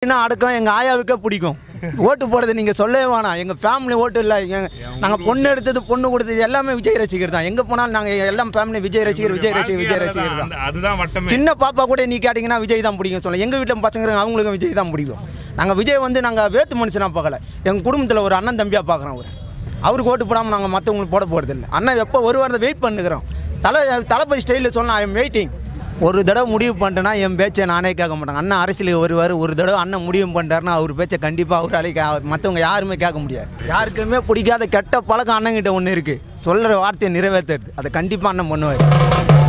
என்ன அடக்கம் எங்கள் ஆயாவுக்கே பிடிக்கும் ஓட்டு போடுறது நீங்கள் சொல்லவே வேணாம் எங்கள் ஃபேமிலி ஓட்டு இல்லை நாங்கள் பொண்ணு எடுத்தது பொண்ணு கொடுத்தது எல்லாமே விஜய் ரசிகர் தான் எங்கே போனாலும் நாங்கள் எல்லாம் ஃபேமிலி விஜய் ரசிகர் விஜய் ரசிகர் விஜய் ரசிகர் தான் அந்த- அதுதான் வட்டமே சின்ன பாப்பா கூட நீ கேட்டிங்கன்னா விஜய் தான் பிடிக்கும் சொல்ல எங்கள் வீட்டில் பசங்க இருக்காங்க, அவங்களுக்கும் விஜய் தான் பிடிக்கும் நாங்கள் விஜய் வந்து நாங்கள் வேத்து மனுஷனாக பார்க்கல எங்கள் குடும்பத்தில் ஒரு அண்ணன் தம்பியாக பார்க்குறோம் அவர் அவருக்கு ஓட்டு போடாமல் நாங்கள் மற்றவங்களுக்கு போட போகிறதில்ல அண்ணன் எப்போ ஒரு வாரத்தை வெயிட் பண்ணுகிறோம் தலை தளபதி ஸ்டைலில் சொன்னால் ஐ எம் வெயிட்டிங் ஒரு தடவை முடிவு பண்ணிட்டேன்னா என் பேச்சை நானே கேட்க மாட்டேன் அண்ணன் அரசியலுக்கு வருவார் ஒரு தடவை அண்ணன் முடிவு பண்ணிட்டாருன்னா அவர் பேச்சை கண்டிப்பாக அவர் அழைக்க மற்றவங்க யாருமே கேட்க முடியாது யாருக்குமே பிடிக்காத கெட்ட பழக்கம் அண்ணங்கிட்ட ஒன்று இருக்குது சொல்கிற வார்த்தையை நிறைவேற்றுறது அதை கண்டிப்பாக அண்ணன் பண்ணுவார்